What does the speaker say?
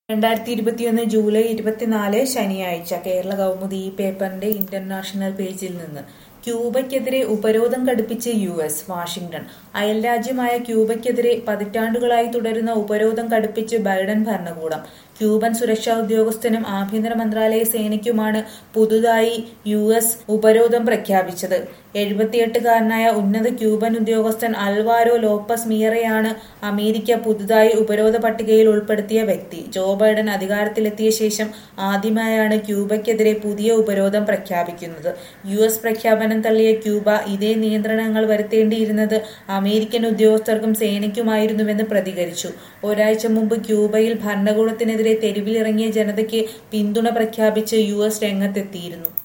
രണ്ടായിരത്തി ഇരുപത്തിയൊന്ന് ജൂലൈ ഇരുപത്തിനാല് ശനിയാഴ്ച കേരള കൗമുദി ഈ പേപ്പറിന്റെ ഇന്റർനാഷണൽ പേജിൽ നിന്ന് ക്യൂബയ്ക്കെതിരെ ഉപരോധം കടുപ്പിച്ച് യു എസ് വാഷിംഗ്ടൺ അയൽരാജ്യമായ ക്യൂബയ്ക്കെതിരെ പതിറ്റാണ്ടുകളായി തുടരുന്ന ഉപരോധം കടുപ്പിച്ച് ബൈഡൻ ഭരണകൂടം ക്യൂബൻ സുരക്ഷാ ഉദ്യോഗസ്ഥനും ആഭ്യന്തര മന്ത്രാലയ സേനയ്ക്കുമാണ് പുതുതായി യു എസ് ഉപരോധം പ്രഖ്യാപിച്ചത് എഴുപത്തിയെട്ടുകാരനായ ഉന്നത ക്യൂബൻ ഉദ്യോഗസ്ഥൻ അൽവാരോ ലോപ്പസ് മിയറയാണ് അമേരിക്ക പുതുതായി ഉപരോധ പട്ടികയിൽ ഉൾപ്പെടുത്തിയ വ്യക്തി ജോ ബൈഡൻ അധികാരത്തിലെത്തിയ ശേഷം ആദ്യമായാണ് ക്യൂബയ്ക്കെതിരെ പുതിയ ഉപരോധം പ്രഖ്യാപിക്കുന്നത് യു എസ് പ്രഖ്യാപനം തള്ളിയ ക്യൂബ ഇതേ നിയന്ത്രണങ്ങൾ വരുത്തേണ്ടിയിരുന്നത് അമേരിക്കൻ ഉദ്യോഗസ്ഥർക്കും സേനയ്ക്കുമായിരുന്നുവെന്ന് പ്രതികരിച്ചു ഒരാഴ്ച മുമ്പ് ക്യൂബയിൽ ഭരണകൂടത്തിനെതിരെ തെരുവിലിറങ്ങിയ ജനതയ്ക്ക് പിന്തുണ പ്രഖ്യാപിച്ച് യു എസ് രംഗത്തെത്തിയിരുന്നു